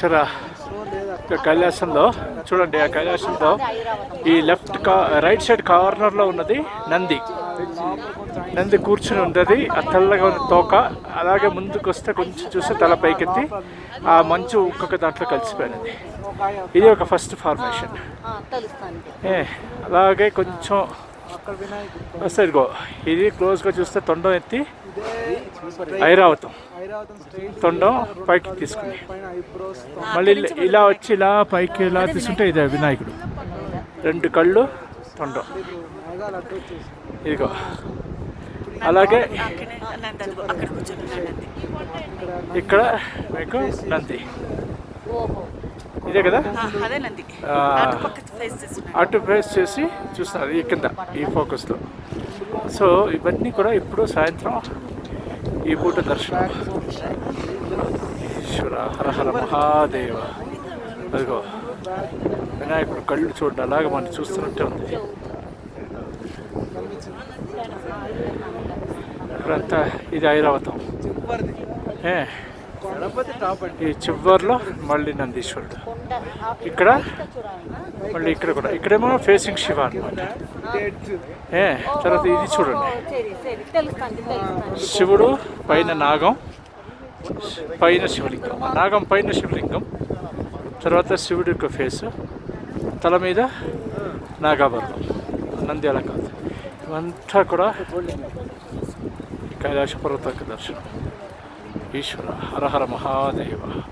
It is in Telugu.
ఈశ్వర ఇక కైలాసంలో చూడండి ఆ కైలాసంలో ఈ లెఫ్ట్ కా రైట్ సైడ్ కార్నర్లో ఉన్నది నంది నంది కూర్చుని ఉన్నది ఆ తెల్లగా ఉన్న తోక అలాగే ముందుకు వస్తే కొంచెం చూస్తే తల పైకెత్తి ఆ మంచు ఒక్కొక్క దాంట్లో కలిసిపోయినది ఇది ఒక ఫస్ట్ ఫార్మేషన్ ఏ అలాగే కొంచెం వస్తే ఇదిగో ఇది క్లోజ్గా చూస్తే తొండం ఎత్తి ఐరావతం తొండం పైకి తీసుకుని మళ్ళీ ఇలా- ఇలా వచ్చి ఇలా పైకి ఇలా తీసుకుంటే ఇదే వినాయకుడు రెండు కళ్ళు తొండం ఇదిగో అలాగే అక్కడే నంది అదిగో అక్కడ కూర్చొని నంది ఇక్కడ మీకు నంది ఇదే కదా ఆ, అదే నంది ఆ. అటు పక్క ఫేస్ చేస్తున్నాడు అటు ఫేస్ చేసి చూస్తున్నారు ఈ కింద ఈ ఫోకస్లో సో ఇవన్నీ కూడా ఇప్పుడు సాయంత్రం ఈ పూట దర్శనం ఈశ్వర హర హర మహాదేవ అదిగో వినాయకుడు కళ్ళు చూడండి అలాగే మనం చూస్తున్నట్టే ఉంది ఇక్కడంతా ఇది ఐరావతం ఏ గణపతి టాప్ అండి ఈ చివరిలో మళ్ళీ నందీశ్వరుడు ఇక్కడ మళ్ళీ ఇక్కడ కూడా ఇక్కడేమో ఫేసింగ్ శివ అనమాట ఏ తర్వాత ఇది చూడండి శివుడు పైన నాగం పైన శివలింగం నాగం పైన శివలింగం తర్వాత శివుడి యొక్క ఫేస్ తల మీద నాగాభరణం నంది అలా కాదు ఇవంతా కూడా ఈ కైలాస పర్వత యొక్క దర్శనం ఈశ్వర హర హర మహాదేవ